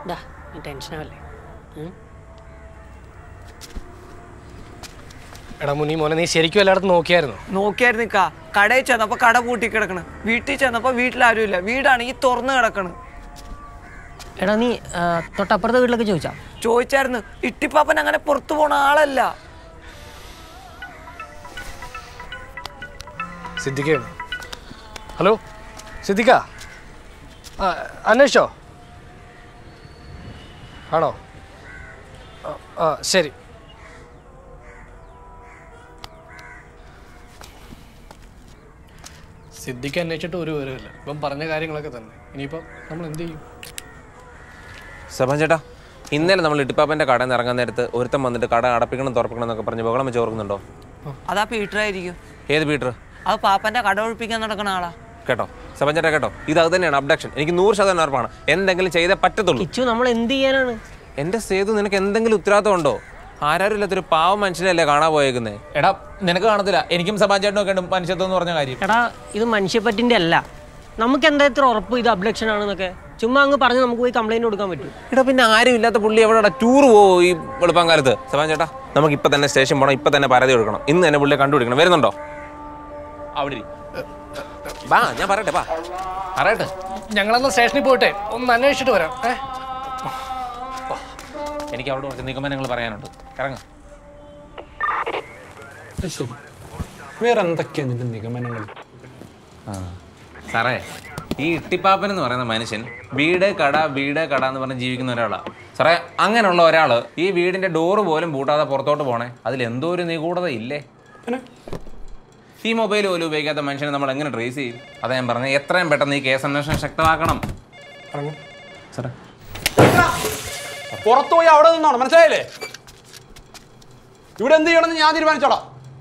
ഡാ നീ ടെൻഷനാവല്ലേ ഉം? എടാ മുനി മോനെ നീ ശരിക്കും എല്ലായിടത്തും നോക്കിയായിരുന്നു നോക്കിയായിരുന്നു നിക്കാ കടയിൽ ചെന്നപ്പോ കട പൂട്ടി കിടക്കണ് വീട്ടിൽ ചെന്നപ്പോ വീട്ടിലാരും ഇല്ല വീടാണെങ്കിൽ തുറന്നു കിടക്കണ് എടാ നീ ആ, തൊട്ടപ്പുറത്തെ വീട്ടിലൊക്കെ ചോദിച്ചാ ചോദിച്ചായിരുന്നു ഇട്ടിപ്പാപ്പൻ അങ്ങനെ പുറത്തു പോണ ആളല്ല സിദ്ദിഖയാണ് ഹലോ സിദ്ദിഖ ആ അന്വേഷിച്ചോ ആണോ ആ, ആ ശരി സിദ്ദിഖ് അന്വേഷിച്ചിട്ട് ഒരു വിവരമില്ല ഇപ്പം പറഞ്ഞ കാര്യങ്ങളൊക്കെ തന്നെ ഇനിയിപ്പം നമ്മൾ എന്ത് ചെയ്യും സഭൻ ചേട്ടാ ഇന്നലെ നമ്മൾ ഇട്ടിപ്പാപ്പൻ്റെ കടയിൽ നിന്ന് ഇറങ്ങാൻ നേരത്ത് ഒരുത്തം വന്നിട്ട് കട അടപ്പിക്കണം തുറപ്പിക്കണം എന്നൊക്കെ പറഞ്ഞ് ബഹളം വെച്ച് ഓർക്കുന്നുണ്ടോ അതാ പീറ്ററായിരിക്കും ഏത് പീറ്റർ അത് പാപ്പന്റെ കട ഒഴിപ്പിക്കാൻ നടക്കണ ആളാ കേട്ടോ സഭൻ ചേട്ടാ കേട്ടോ ഇത് അത് തന്നെയാണ് അബ്ഡക്ഷൻ എനിക്ക് നൂറ് ശതമാനം ഉറപ്പാണ് എന്തെങ്കിലും ചെയ്തേ പറ്റത്തുള്ളൂ കിച്ചു നമ്മൾ എന്ത് ചെയ്യാനാണ് എൻ്റെ സേതു നിനക്ക് എന്തെങ്കിലും ഉത്തരവാദിത്വം ഉണ്ടോ ആരാരും ഇല്ലാത്തൊരു പാവ മനുഷ്യനല്ലേ കാണാൻ പോയേക്കുന്നേ എടാ നിനക്ക് കാണത്തില്ല എനിക്കും സഭാൻ ചേട്ടനും ഒക്കെ ഉണ്ട് മനുഷ്യത്വം എന്ന് പറഞ്ഞ കാര്യം എടാ ഇത് മനുഷ്യപ്പറ്റിന്റെ അല്ല നമുക്ക് എന്താ ഇത്ര ഉറപ്പ് ഇത് അബ്ലക്ഷൻ ആണെന്നൊക്കെ ചുമ്മാ അങ്ങ് പറഞ്ഞ് നമുക്ക് പോയി കംപ്ലൈന്റ് കൊടുക്കാൻ പറ്റും എടാ പിന്നെ ആരും ഇല്ലാത്ത പുള്ളി എവിടെ ടൂർ പോവോ ഈ വെളുപ്പം കാലത്ത് സഭാൻ ചേട്ടാ നമുക്ക് ഇപ്പൊ തന്നെ സ്റ്റേഷൻ പോകണം ഇപ്പൊ തന്നെ പരാതി കൊടുക്കണം ഇന്ന് തന്നെ പുള്ളിയെ കണ്ടുപിടിക്കണം വരുന്നുണ്ടോ അവിടെ ഇരി. വാ ഞാൻ പറയട്ടെ വാ അറിയട്ടെ ഞങ്ങളെന്നാ സ്റ്റേഷനിൽ പോയിട്ടെ ഒന്ന് അന്വേഷിച്ചിട്ട് വരാം ഏ എനിക്ക് അവിടെ കുറച്ച് നിഗമനങ്ങൾ പറയാനുണ്ട് ഇറങ്ങ ശരി വേറെ എന്തൊക്കെയാ നിന്റെ നിഗമനങ്ങൾ സാറേ ഈ ഇട്ടിപ്പാപ്പൻ എന്ന് പറയുന്ന മനുഷ്യൻ വീട് കട വീട് കട എന്ന് പറഞ്ഞ് ജീവിക്കുന്ന ഒരാളാണ് സാറേ അങ്ങനെയുള്ള ഒരാൾ ഈ വീടിന്റെ ഡോറ് പോലും പൂട്ടാതെ പുറത്തോട്ട് പോണേ അതിൽ എന്തോ ഒരു നിഗൂഢത ഇല്ലേ പിന്നെ ഈ മൊബൈൽ പോലും ഉപയോഗിക്കാത്ത മനുഷ്യനെ നമ്മൾ എങ്ങനെ ട്രേസ് ചെയ്യും അതാ ഞാൻ പറഞ്ഞത് എത്രയും പെട്ടെന്ന് ഈ കേസ് അന്വേഷണം ശക്തമാക്കണം ഇറങ്ങും സാറേ പുറത്തു പോയി അവിടെ നിന്നോണം മനസ്സിലായില്ലേ ഇവിടെ എന്ത് ചെയ്യണമെന്ന് ഞാൻ തീരുമാനിച്ചോളാം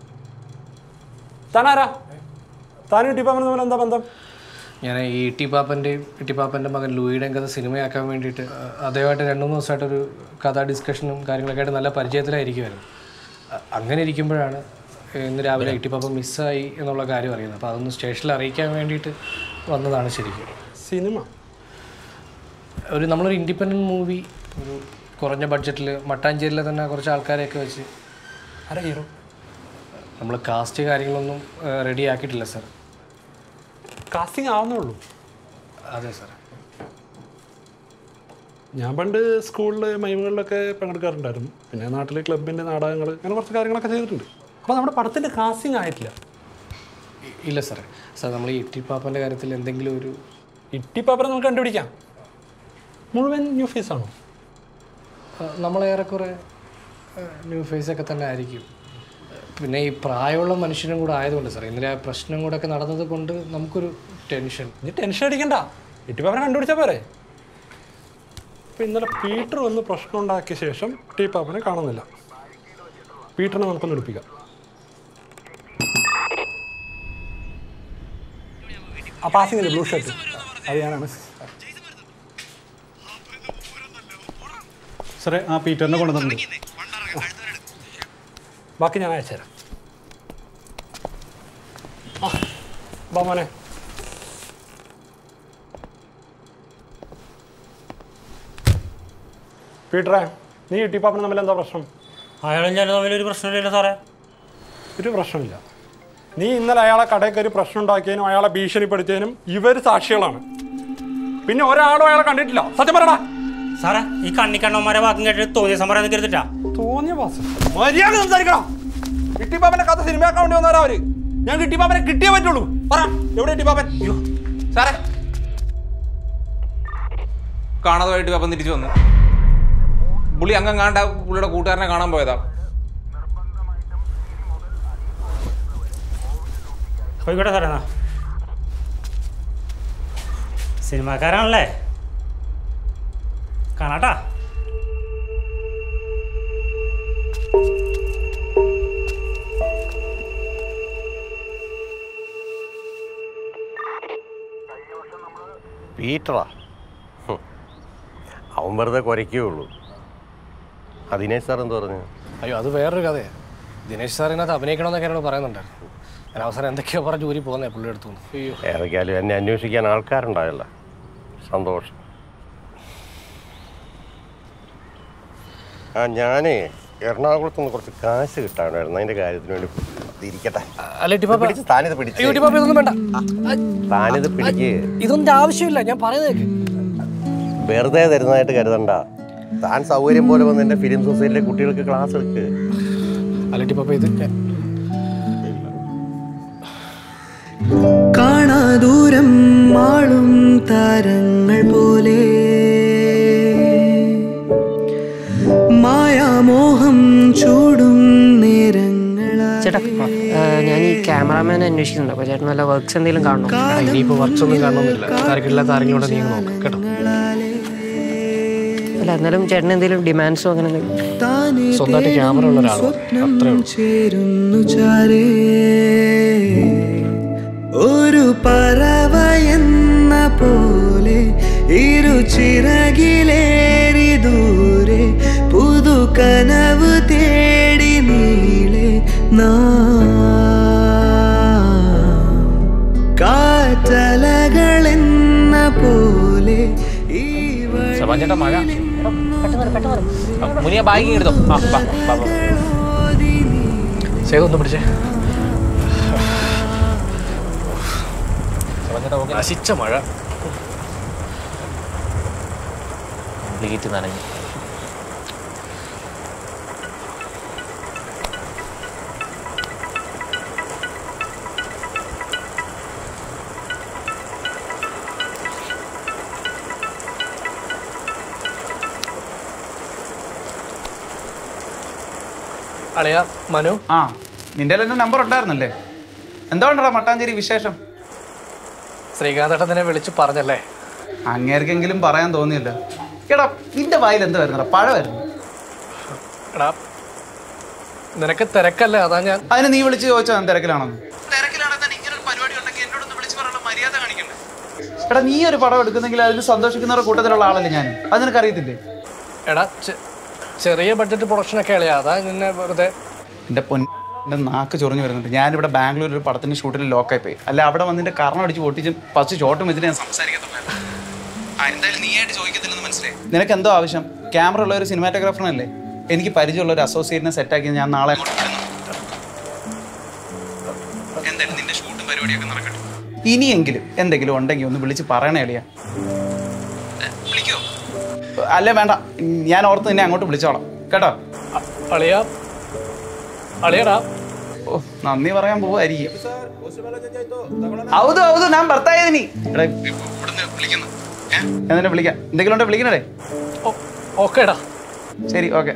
താനാരാ താനും ഡിപ്പാർട്ട്മെന്റ് തമ്മിൽ എന്താ ബന്ധം ഞാൻ ഈ ഇട്ടിപ്പാപ്പൻ്റെയും ഇട്ടിപ്പാപ്പൻ്റെ മകൻ ലൂയിയുടെയും കഥ സിനിമയാക്കാൻ വേണ്ടിയിട്ട് അഹ് അദ്ദേഹമായിട്ട് രണ്ട് മൂന്ന് ദിവസമായിട്ടൊരു കഥാ ഡിസ്കഷനും കാര്യങ്ങളൊക്കെ ആയിട്ട് നല്ല പരിചയത്തിലായിരിക്കുമായിരുന്നു അ- അങ്ങനെ ഇരിക്കുമ്പോഴാണ് ഇന്ന് രാവിലെ ഇട്ടിപ്പാപ്പ മിസ്സായി എന്നുള്ള കാര്യം അറിയുന്നത് അപ്പോൾ അതൊന്ന് സ്റ്റേഷനിൽ അറിയിക്കാൻ വേണ്ടിയിട്ട് വന്നതാണ് ശരിക്കും സിനിമ ഒരു നമ്മളൊരു ഇൻഡിപെൻഡൻറ്റ് മൂവി ഒരു കുറഞ്ഞ ബഡ്ജറ്റിൽ മട്ടാഞ്ചേരിയിലെ തന്നെ കുറച്ച് ആൾക്കാരെയൊക്കെ വെച്ച് ആരാ ഹീറോ നമ്മൾ കാസ്റ്റ് കാര്യങ്ങളൊന്നും റെഡി ആക്കിയിട്ടില്ല സാർ കാസ്റ്റിംഗ് ആവുന്നേ ഉള്ളൂ അതെ സാർ ഞാൻ പണ്ട് സ്കൂളിൽ മൈമുകളിലൊക്കെ പങ്കെടുക്കാറുണ്ടായിരുന്നു പിന്നെ നാട്ടിലെ ക്ലബിൻ്റെ നാടകങ്ങൾ അങ്ങനെ കുറച്ച് കാര്യങ്ങളൊക്കെ ചെയ്തിട്ടുണ്ട് അപ്പോൾ നമ്മുടെ പടത്തിൻ്റെ കാസ്റ്റിംഗ് ആയിട്ടില്ല ഇ- ഇല്ല സാറേ സാർ നമ്മൾ ഈ ഇട്ടിപ്പാപ്പൻ്റെ കാര്യത്തിൽ എന്തെങ്കിലും ഒരു ഇട്ടിപ്പാപ്പറെ നമുക്ക് കണ്ടുപിടിക്കാം മുഴുവൻ ന്യൂ ഫേസ് ആണോ നമ്മളേറെക്കുറെ ന്യൂ ഫേസ് ഒക്കെ തന്നെ ആയിരിക്കും പിന്നെ ഈ പ്രായമുള്ള മനുഷ്യനും കൂടെ ആയതുകൊണ്ട് സാർ ഇന്നലെ ആ പ്രശ്നം കൂടെ ഒക്കെ നടന്നത് കൊണ്ട് നമുക്കൊരു ടെൻഷൻ നീ ടെൻഷൻ അടിക്കണ്ട ഇട്ടിപ്പാപ്പനെ കണ്ടുപിടിച്ചാൽ പോരെ അപ്പോൾ ഇന്നലെ പീറ്റർ വന്ന് പ്രശ്നം ഉണ്ടാക്കിയ ശേഷം ടീപ്പാപ്പനെ കാണുന്നില്ല പീറ്ററിനെ നമുക്കൊന്ന് എടുപ്പിക്കാം ആ പാസിംഗ് ബ്ലൂ ഷർട്ട് അത് ഞാനാണ് സാറേ ആ പീറ്ററിനെ കൊണ്ടുവന്നിട്ടുണ്ട് ബാക്കി ഞാൻ അയച്ചുതരാം ആ ബാ മോനെ പീറ്ററെ നീ ഇട്ടിപ്പാപ്പനും തമ്മിൽ എന്താ പ്രശ്നം അയാളും ഞാൻ തമ്മിൽ ഒരു പ്രശ്നമില്ലല്ലോ സാറേ ഒരു പ്രശ്നമില്ല നീ ഇന്നലെ അയാളെ കടയിൽ കയറി പ്രശ്നം ഉണ്ടാക്കിയതിനും അയാളെ ഭീഷണിപ്പെടുത്തിയതിനും ഇവർ സാക്ഷികളാണ് പിന്നെ ഒരാളും അയാളെ കണ്ടിട്ടില്ല സത്യം പറയടാ സാറേ ഈ കണ്ണിക്കണ്ണന്മാരെ വാക്കും കേട്ടിട്ട് തോന്നിയ സമരം കരുതിട്ടാ തോന്നിയ പാസ് മര്യാദ സംസാരിക്കണം കിട്ടിപ്പാപ്പന്റെ കഥ സിനിമയാക്കാൻ വേണ്ടി വന്നവരാ അവര് ഞാൻ കിട്ടിപ്പാപ്പനെ കിട്ടിയേ പറ്റുള്ളൂ പറ എവിടെ കിട്ടിപ്പാപ്പൻ അയ്യോ സാറേ കാണാതെ പോയിട്ട് അപ്പം തിരിച്ചു വന്നു പുള്ളി അങ്ങം കാണ്ട പുള്ളിയുടെ കൂട്ടുകാരനെ കാണാൻ പോയതാ പോയിക്കോട്ടെ സാറേ എന്നാ സിനിമാക്കാരാണല്ലേ കാണാട്ടാ പീറ്ററാ ഹും. അവൻ വെറുതെ കുരയ്ക്കേ ഉള്ളൂ ആ ദിനേശ് സാർ എന്ത് പറഞ്ഞു അയ്യോ അത് വേറൊരു കഥയാണ് ദിനേശ് സാർ ഇതിനകത്ത് അഭിനയിക്കണമെന്നൊക്കെ എന്നോട് പറയുന്നുണ്ടായിരുന്നു ഞാൻ അവസാനം എന്തൊക്കെയോ പറഞ്ഞ് ഊരി പോകുന്നേ പുള്ളി എടുത്തു അയ്യോ ഏതൊക്കെയാലും എന്നെ അന്വേഷിക്കാൻ ആൾക്കാരുണ്ടായല്ല സന്തോഷം ആ ഞാനേ എറണാകുളത്ത് നിന്ന് കുറച്ച് കാശ് കിട്ടാനായിരുന്നു അതിന്റെ കാര്യത്തിന് വേണ്ടി ഇരിക്കട്ടെ അല്ല ടിപ്പാപ്പ പിടിച്ച് താനിത് പിടിച്ച് അയ്യോ ടിപ്പാപ്പ ഇതൊന്നും വേണ്ട താനിത് പിടിക്ക് ഇതൊന്നും ആവശ്യമില്ല ഞാൻ പറയുന്നത് കേൾക്ക് വെറുതെ തരുന്നതായിട്ട് കരുതണ്ട താൻ സൗകര്യം പോലെ വന്ന് എന്റെ ഫിലിം സൊസൈറ്റിയിലെ കുട്ടികൾക്ക് ക്ലാസ് എടുക്ക് അല്ല ടിപ്പാപ്പ ഇത് ഞാൻ- കാണാദൂരം മാളും താരങ്ങൾ പോലെ മായാമോഹം ചൂടും നേരങ്ങളാ ചേട്ടാ ആ, ഞാൻ ഈ ക്യാമറാമാനെ അന്വേഷിക്കുന്നുണ്ട് അപ്പോൾ ചേട്ടൻ നല്ല വർക്ക്സ് എന്തെങ്കിലും കാണണം എടാ, ഇനിയിപ്പോ വർക്ക്സ് ഒന്നും കാണണമെന്നില്ല താരക്കില്ലാത്ത ആരെങ്കിലും കൂടെ നീ നോക്ക് കേട്ടോ അല്ല എന്നാലും ചേട്ടൻ എന്തെങ്കിലും ഡിമാൻഡ്സോ അങ്ങനെ എന്തെങ്കിലും താനേ സ്വന്തമായിട്ട് ക്യാമറ ഉള്ള ഒരാളോ അത്രേ ഉള്ളൂ ചേരുന്നു ചാരേ ഒരു പറവ എന്ന പോലെ ഇരു ചിറകിലേറി ദൂരെ പുതു കനവ് തേടി നീളെ കാറ്റലകൾ എന്ന പോലെ ഈ സബാൻ ചേട്ടാ മഴ പെട്ടെന്ന് പെട്ടെന്ന് മുനിയ ബാഗിങ് എടുത്തോ ആ വാ വാ വാ സേതു ഒന്ന് പിടിച്ചേ സബാൻ ചേട്ടാ ഓക്കെ നശിച്ച മഴ കംപ്ലീറ്റ് നനഞ്ഞു അളയാ മനു ആ നിന്റെ എൻ്റെ നമ്പർ ഉണ്ടായിരുന്നല്ലേ എന്തുകൊണ്ടാ മട്ടാഞ്ചേരി വിശേഷം ശ്രീകാന്തേട്ടനെ വിളിച്ച് പറഞ്ഞല്ലേ അങ്ങേർക്കെങ്കിലും പറയാൻ തോന്നിയല്ലോ എടാ നിന്റെ വായിൽ എന്ത് വരുന്നടാ പഴമായിരുന്നു എടാ നിനക്ക് തിരക്കല്ലേ അതാ ഞാൻ അതിന് നീ വിളിച്ച് ചോദിച്ചാൽ ഞാൻ തിരക്കിലാണെന്ന് എടാ നീ ഒരു പടം എടുക്കുന്നെങ്കിൽ അതിൽ സന്തോഷിക്കുന്നവരുടെ കൂട്ടത്തിലുള്ള ആളല്ലേ ഞാൻ അത് നിനക്ക് അറിയത്തില്ലേ എടാ ചെ- ചെറിയ ബഡ്ജറ്റ് പ്രൊഡക്ഷനൊക്കെ അളയാ അതാ നിന്നെ വെറുതെ എൻ്റെ പൊൻ എൻ്റെ നാക്ക് ചൊറിഞ്ഞു വരുന്നുണ്ട് ഞാനിവിടെ ബാംഗ്ലൂർ ഒരു പടത്തിന്റെ ഷൂട്ടിൽ ലോക്കായി പോയി അല്ല അവിടെ വന്നിട്ട് കർണം അടിച്ച് പൊട്ടിച്ച് ഫസ്റ്റ് ഷോട്ടും വെച്ചിട്ട് ഞാൻ സംസാരിക്കത്തുള്ളൂ ആ എന്തായാലും നീ ആയിട്ട് ചോദിക്കത്തില്ലെന്ന് മനസ്സിലായി നിനക്ക് എന്തോ ആവശ്യം ക്യാമറ ഉള്ള ഒരു സിനിമാറ്റോഗ്രാഫറിനല്ലേ എനിക്ക് പരിചയമുള്ള ഒരു അസോസിയേറ്റിനെ സെറ്റാക്കി ഞാൻ നാളെ അങ്ങോട്ട് വിടുന്നു എന്തായാലും നിന്റെ ഷൂട്ടും പരിപാടിയൊക്കെ നടക്കട്ടെ ഇനിയെങ്കിലും എന്തെങ്കിലും ഉണ്ടെങ്കിൽ ഒന്ന് വിളിച്ച് പറയണേ അളിയ വിളിക്കോ അല്ലേ വേണ്ട ഞാൻ ഓർത്ത് നിന്നെ അങ്ങോട്ട് വിളിച്ചോളാം കേട്ടോ അ- അളിയാ അളിയടാ ഓ നന്ദി പറയാൻ പോവായിരിക്കും ಹೌದು ಹೌದು ನಾನು ಬರ್ತಾ ಇದ್ದೀನಿ വിളിക്കുന്നു ഞാൻ നിന്നെ വിളിക്കാം എന്തെങ്കിലും ഉണ്ടോ വിളിക്കണേ ഓ- ഓക്കേടാ ശരി ഓക്കെ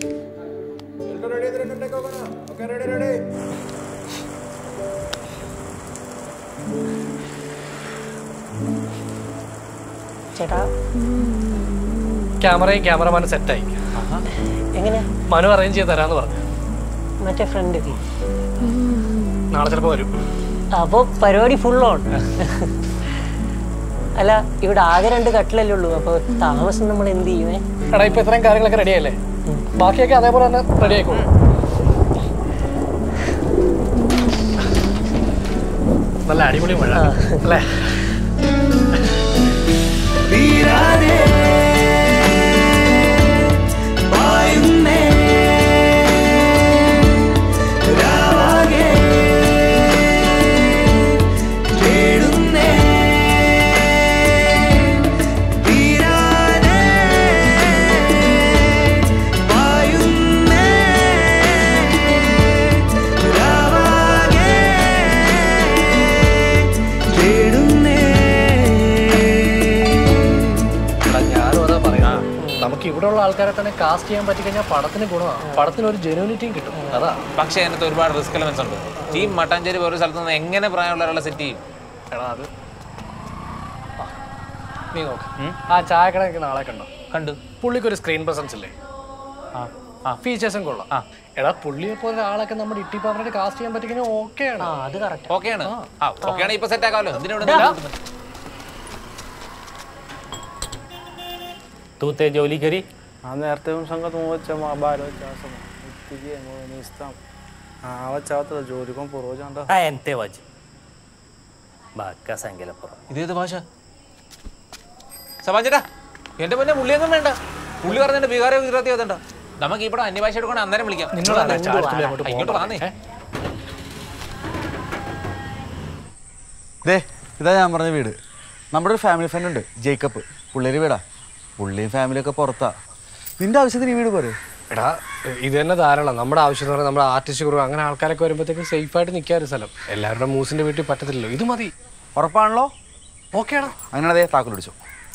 ചേട്ടാ ക്യാമറയും ക്യാമറമാനും സെറ്റായി എങ്ങനെ മനു അറേഞ്ച് ചെയ്ത് തരാന്ന് പറഞ്ഞു മറ്റേ ഫ്രണ്ട് നാളെ ചിലപ്പോൾ വരും അപ്പോൾ പരിപാടി ഫുൾ ഓൺ അല്ല ഇവിടെ ആകെ രണ്ട് കട്ടിലല്ലേ ഉള്ളൂ അപ്പോൾ താമസം നമ്മൾ എന്ത് ചെയ്യുമേ എടാ ഇപ്പൊ ഇത്രയും കാര്യങ്ങളൊക്കെ റെഡി ആയില്ലേ ബാക്കിയൊക്കെ അതേപോലെ തന്നെ റെഡി ആയിക്കോളും നല്ല അടിപൊളി മഴ അല്ലേ തീരാതെ പായുന്നേ രാവാകെ തേടുന്നേ തീരാതെ പായുന്നേ രാവാകെ തേടുന്നേ എടാ ഞാനും അതാ പറയാം നമുക്ക് ഇവിടെ ഉള്ള ആൾക്കാരെ തന്നെ കാസ്റ്റ് ചെയ്യാൻ പറ്റി കഴിഞ്ഞാൽ പടത്തിന് ഗുണമാണ് പടത്തിന് ഒരു ജെനുവിനിറ്റിയും കിട്ടും അതാ പക്ഷേ അതിനകത്ത് ഒരുപാട് റിസ്ക് എലമെന്റ്സ് ഉണ്ട് ടീം മട്ടാഞ്ചേരി വേറൊരു സ്ഥലത്ത് നിന്ന് എങ്ങനെ പ്രായമുള്ള ഒരാളെ സെറ്റ് ചെയ്യും എടാ അത് ആ, നീ നോക്ക് ആ ചായക്കടയൊക്കെ നാളെ കണ്ടോ കണ്ടു പുള്ളിക്ക് ഒരു സ്ക്രീൻ പ്രസൻസ് ഇല്ലേ ആ ആ ഫീച്ചേഴ്സും കൊള്ളാം എടാ പുള്ളിയെ പോലെ ആളൊക്കെ നമ്മുടെ ഇട്ടി പാപ്പനെ കാസ്റ്റ് ചെയ്യാൻ പറ്റി കഴിഞ്ഞാൽ ഓക്കെയാണ് ആ അത് കറക്റ്റ് ഓക്കെയാണ് ആ ഓക്കെയാണ് ഇപ്പൊ സെറ്റ് ആക്കാമല്ലോ എന്തിനാ तू ते जेवली खरी हा നേരത്തെ സംഘത്ത് వచ్చా మా భార్య వచ్చేస్తాం ఇంటికి ఏమో ఇస్తాం వచ్చా ജോലിക്കും പുറകെ ആ എന്തേ വാജ് ബാക്ക സംഖ്യലപ്പുറം ഇതേത് ഭാഷ സബാൻ ചേട്ടാ എന്റെ പൊന്നെ പുള്ളിയൊന്നും വേണ്ട പുള്ളി പറഞ്ഞ ബീഹാറി ഗുജറാത്തി വേണ്ട നമുക്ക് ഇവിടെ അന്യഭാഷ എടുക്കണം അന്നേരം വിളിക്കാം നിങ്ങളാണ് എന്തുവാ? ചാടിത്തുള്ളി അങ്ങോട്ട് ആ, ഇങ്ങോട്ട് പോകാൻ വാന്നേ ദേ ഇതാ ഞാൻ പറഞ്ഞ വീട് നമ്മുടെ ഒരു ഫാമിലി ഫ്രണ്ട് ഉണ്ട് ജേക്കബ് പുള്ളിയുടെ വീടാ പുള്ളിയും ഫാമിലിയൊക്കെ പുറത്താ നിന്റെ ആവശ്യത്തിന് ഈ വീട് പോരെ എടാ ഇത് തന്നെ ധാരാളം നമ്മുടെ ആവശ്യം എന്ന് പറഞ്ഞാൽ നമ്മുടെ ആർട്ടിസ്റ്റ് കുറവ് അങ്ങനെ ആൾക്കാരൊക്കെ വരുമ്പോഴത്തേക്കും സേഫായിട്ട് നിൽക്കാൻ ഒരു സ്ഥലം എല്ലാവരുടെ മൂസിന്റെ വീട്ടിൽ പറ്റത്തില്ലല്ലോ ഇത് മതി ഉറപ്പാണല്ലോ ഓക്കേടാ അങ്ങനെ അതേ താക്കോൽ പിടിച്ചു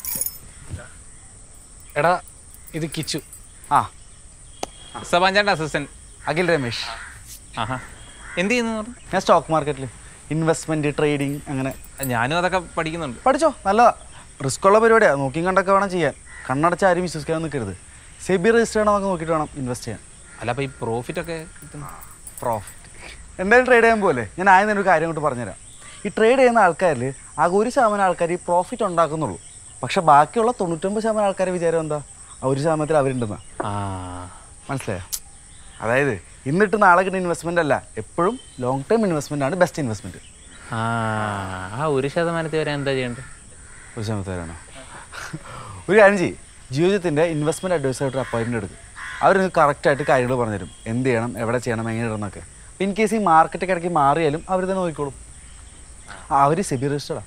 എടാ ഇത് കിച്ചു ആ സബാഞ്ചാന്റെ അസിസ്റ്റന്റ് അഖിൽ രമേശ് ആഹാ എന്ത് ചെയ്യുന്നു പറഞ്ഞു? ഞാൻ സ്റ്റോക്ക് മാർക്കറ്റിൽ ഇൻവെസ്റ്റ്മെന്റ് ട്രേഡിങ് അങ്ങനെ ഞാനും അതൊക്കെ പഠിക്കുന്നുണ്ട് പഠിച്ചോ നല്ലതാ റിസ്ക് ഉള്ള പരിപാടിയാണ് നോക്കിയും കണ്ടൊക്കെ വേണം ചെയ്യാൻ കണ്ണടച്ച് ആരും വിശ്വസിക്കാൻ നിൽക്കരുത് സെബി രജിസ്റ്റർ ചെയ്യണമെന്നൊക്കെ നോക്കിയിട്ട് വേണം ഇൻവെസ്റ്റ് ചെയ്യാൻ അല്ല അപ്പൊ ഈ പ്രോഫിറ്റ് ഒക്കെ കിട്ടുന്നു പ്രോഫിറ്റ് എന്തായാലും ട്രേഡ് ചെയ്യാൻ പോലെ ഞാൻ ആദ്യം തന്നെ ഒരു കാര്യം കൊണ്ട് പറഞ്ഞുതരാം ഈ ട്രേഡ് ചെയ്യുന്ന ആൾക്കാരിൽ ആകെ ഒരു ശതമാനം ആൾക്കാർ ഈ പ്രോഫിറ്റ് ഉണ്ടാക്കുന്നുള്ളൂ പക്ഷെ ബാക്കിയുള്ള തൊണ്ണൂറ്റൊമ്പത് ശതമാനം ആൾക്കാർ വിചാരം എന്താ ആ ഒരു ശതമാനത്തിൽ അവരുണ്ടെന്നാ ആ മനസ്സിലായോ അതായത് ഇന്നിട്ട് നാളെ കിട്ടുന്ന ഇൻവെസ്റ്റ്മെൻ്റ് അല്ല എപ്പോഴും ലോങ് ടേം ഇൻവെസ്റ്റ്മെൻ്റ് ആണ് ബെസ്റ്റ് ഇൻവെസ്റ്റ്മെൻറ്റ് ആ ആ ഒരു ശതമാനത്തിൽ വരെ എന്താ ചെയ്യേണ്ടത് ഒരു ശതമാനത്തിലാണോ ഒരു കാര്യം ചെയ്യും ജീവിതത്തിൻ്റെ ഇൻവെസ്റ്റ്മെൻറ്റ് അഡ്വൈസറായിട്ട് അപ്പോയിൻമെൻറ്റ് എടുക്കും അവർ നിങ്ങൾക്ക് കറക്റ്റായിട്ട് കാര്യങ്ങൾ പറഞ്ഞുതരും എന്ത് ചെയ്യണം എവിടെ ചെയ്യണം എങ്ങനെ ഇടണമെന്നൊക്കെ ഇൻ കേസ് ഈ മാർക്കറ്റൊക്കെ ഇടയ്ക്ക് മാറിയാലും അവർ തന്നെ നോക്കിക്കോളും അവർ സെബി രജിസ്റ്റർഡാണ്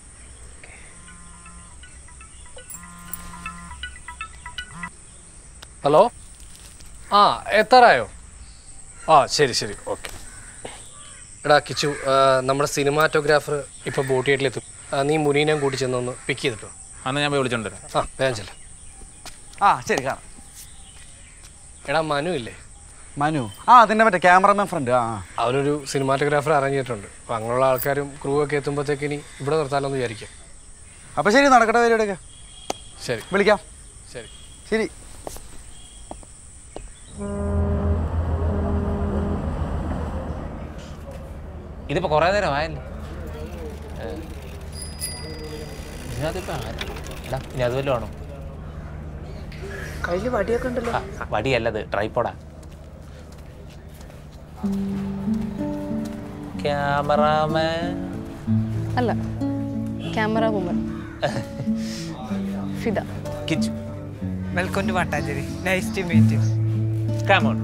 ഹലോ ആ എത്താറായോ ആ ശരി ശരി ഓക്കെ എടാ കിച്ചു ആ, നമ്മുടെ സിനിമാറ്റോഗ്രാഫർ ഇപ്പോൾ ബോട്ടിയേറ്റിലെത്തും ആ, നീ മുനീനെയും കൂട്ടി ചെന്നൊന്ന് പിക്ക് ചെയ്തിട്ടോ അന്ന് ഞാൻ പോയി വിളിച്ചോണ്ട് വരാം ആ വേഗം ചെല്ലാം ആ ശരി കാണാം എടാ മനു ഇല്ലേ മനു ആ അതിൻ്റെ മറ്റേ ക്യാമറമാൻ ഫ്രണ്ട് ആ ആ. അവനൊരു സിനിമാറ്റോഗ്രാഫർ അറേഞ്ച് ചെയ്തിട്ടുണ്ട് അപ്പോൾ അങ്ങനെയുള്ള ആൾക്കാരും ക്രൂ ഒക്കെ എത്തുമ്പോഴത്തേക്ക് ഇനി ഇവിടെ നിർത്താമെന്ന് വിചാരിക്കാം അപ്പോൾ ശരി നടക്കട്ടെ പരിപാടിയൊക്കെ ശരി വിളിക്കാം ശരി ശരി ഇതിപ്പോ കുറെ നേരം ആയല്ലേ ഏ. ഇതിനകത്തിപ്പോ ആരാ? എടാ, ഇനി അത് വല്ലതും ആണോ കയ്യിൽ വടിയൊക്കെ ഉണ്ടല്ലോ ആ, വടിയല്ലത് ട്രൈപ്പോടാ ക്യാമറാമാൻ അല്ല camera woman Fida Kichu welcome to Vattancherry nice to meet you come on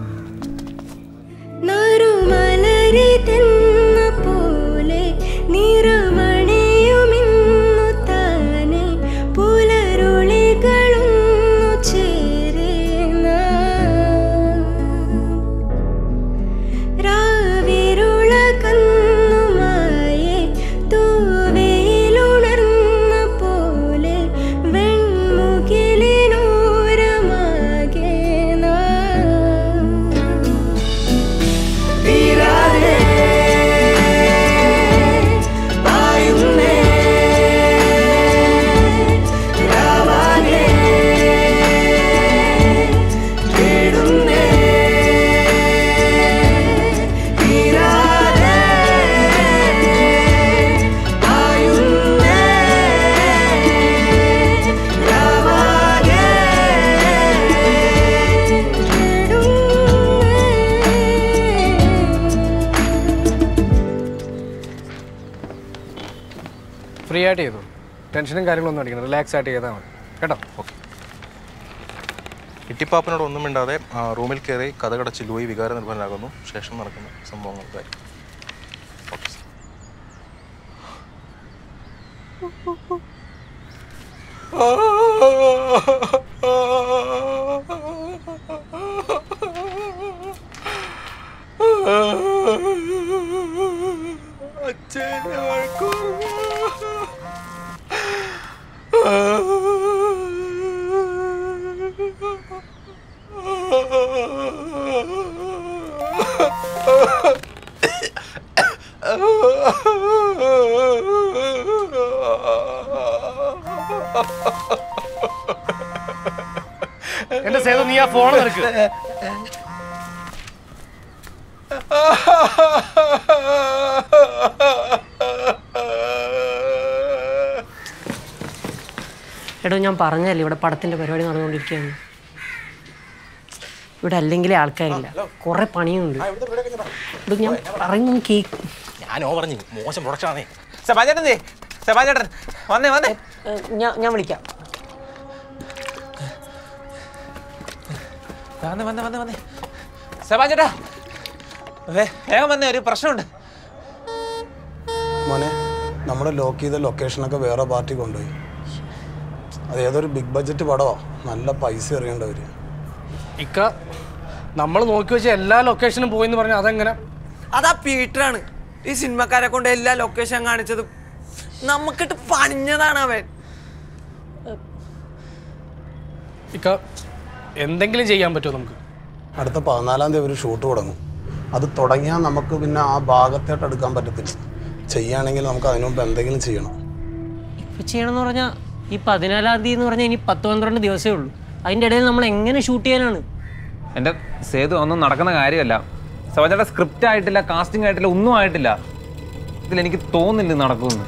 നറുമലരി തെന്ന പോലെ നിറമണിയുമിന്നു താനെ പുലരുളികളൊന്നു ചേരുന്ന രാവിരുള കന്നുമായെ തൂവയിലുണർന്ന പോലെ വെൺമുകിലിനൂരമാകെ നാം തീരാതെ പായുന്നേ രാവാനേ തേടുന്നേ തീരാതെ പായുന്നേ രാവാനേ ഫ്രീ ആയിട്ട് ചെയ്തു ടെൻഷനും കാര്യങ്ങളൊന്നും അടിക്കണം റിലാക്സ് ആയിട്ട് ചെയ്താൽ മതി കേട്ടോ ഓക്കെ ഇട്ടിപ്പാപ്പനോട് ഒന്നും മിണ്ടാതെ ആ, റൂമിൽ കയറി കഥകടച്ച് ലൂയി വികാര നിർഭരനാകുന്നു ശേഷം നടക്കുന്ന സംഭവങ്ങൾ കാര്യം ഓക്കെ സർ. അച്ഛൻ്റെ വഴക്കോർമ്മ എന്റെ സേതു നീ ആ ഫോൺ നിനക്ക് എടോ ഞാൻ പറഞ്ഞല്ലേ ഇവിടെ പടത്തിന്റെ പരിപാടി നടന്നുകൊണ്ടിരിക്കുകയാണ് ഇവിടെ അല്ലെങ്കിലേ ആൾക്കാരില്ല കുറെ പണിയുണ്ട് എടോ ഞാൻ പറയുന്നു കേക്ക് ഞാനോ പറഞ്ഞു മോശം പ്രൊഡക്ഷൻ ആണേ സബാചേട്ടൻ സബാചേട്ടൻ വന്നേ വന്നേ ഞാൻ ഞാൻ വിളിക്കാം വന്നേ വന്നേ വന്നേ വന്നേ സെബാൻ ചേട്ടാ വേ- വേഗം വന്നേ ഒരു പ്രശ്നമുണ്ട് മോനെ നമ്മുടെ ലോക്ക് ചെയ്ത ലൊക്കേഷനൊക്കെ വേറെ പാർട്ടി കൊണ്ടുപോയി അത് ഏതൊരു ബിഗ് ബഡ്ജറ്റ് പടമോ നല്ല പൈസ എറിയേണ്ടവർ ഇക്ക നമ്മൾ നോക്കി വെച്ച എല്ലാ ലൊക്കേഷനും പോയെന്ന് പറഞ്ഞാൽ അതെങ്ങനെ അതാ പീറ്ററാണ് ഈ സിനിമക്കാരെ കൊണ്ട് എല്ലാ ലൊക്കേഷൻ കാണിച്ചത് നമുക്കിട്ട് പണിഞ്ഞതാണ് അവൻ ഇക്ക എന്തെങ്കിലും ചെയ്യാൻ പറ്റുമോ നമുക്ക് അടുത്ത പതിനാലാം തീയതി ഒരു ഷൂട്ട് തുടങ്ങും അത് തുടങ്ങിയാൽ നമുക്ക് പിന്നെ ആ ഭാഗത്തായിട്ട് എടുക്കാൻ പറ്റത്തില്ല ചെയ്യുകയാണെങ്കിൽ നമുക്ക് അതിനു മുമ്പ് എന്തെങ്കിലും ചെയ്യണം ഇപ്പം ചെയ്യണമെന്ന് പറഞ്ഞാൽ ഈ പതിനാലാം തീയതി എന്ന് പറഞ്ഞാൽ ഇനി പത്ത് പന്ത്രണ്ട് ദിവസമേ ഉള്ളൂ അതിൻ്റെ ഇടയിൽ നമ്മൾ എങ്ങനെ ഷൂട്ട് ചെയ്യാനാണ് എൻ്റെ സേതു ഒന്നും നടക്കുന്ന കാര്യമല്ല സെബാൻ ചേട്ടാ സ്ക്രിപ്റ്റ് ആയിട്ടില്ല കാസ്റ്റിംഗ് ആയിട്ടില്ല ഒന്നും ആയിട്ടില്ല ഇതിൽ എനിക്ക് തോന്നുന്നില്ല ഇത് നടക്കുമെന്ന്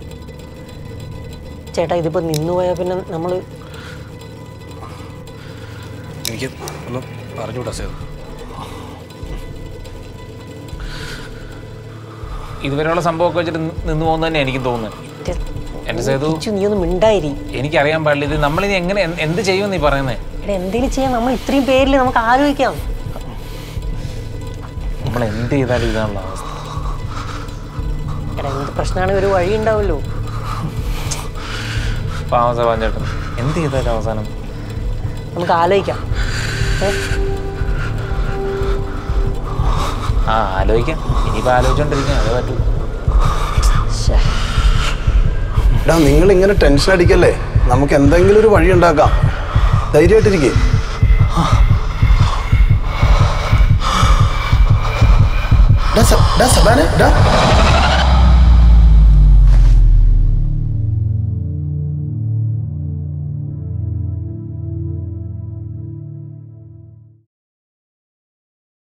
ചേട്ടാ ഇതിപ്പോൾ നിന്ന് പോയാൽ പിന്നെ നമ്മൾ എനിക്ക് ഒന്ന് പറഞ്ഞുകൂടാ സേതു ഇതുവരെയുള്ള സംഭവമൊക്കെ വെച്ചിട്ട് നി- നിന്ന് പോകുന്നത് തന്നെ എനിക്ക് തോന്നുന്നത് എൻ്റെ സേതു നീ ഒന്ന് മിണ്ടായിരി എനിക്കറിയാൻ പാടില്ല ഇത് നമ്മളിനി എങ്ങനെ എന്ത് എന്ത് ചെയ്യുമെന്ന് നീ പറയുന്നത് എടാ എന്തെങ്കിലും ചെയ്യാൻ നമ്മൾ ഇത്രയും പേരിൽ നമുക്ക് ആലോചിക്കാം നമ്മൾ എന്ത് ചെയ്താലും ഇതാണുള്ള അവസ്ഥ എടാ എന്ത് പ്രശ്നമാണെങ്കിൽ ഒരു വഴി ഉണ്ടാവുമല്ലോ പാവം സെബാൻ ചേട്ടൻ എന്ത് ചെയ്താലും അവസാനം നമുക്ക് ആലോചിക്കാം ഏ? ആ ആലോചിക്കാം ഇനിയിപ്പോൾ ആലോചിച്ചോണ്ടിരിക്കാം അതേ പറ്റൂ എടാ നിങ്ങൾ ഇങ്ങനെ ടെൻഷൻ അടിക്കല്ലേ നമുക്ക് എന്തെങ്കിലും ഒരു വഴി ഉണ്ടാക്കാം ധൈര്യമായിട്ടിരിക്കേ ഡാ സബാനെ ഡാ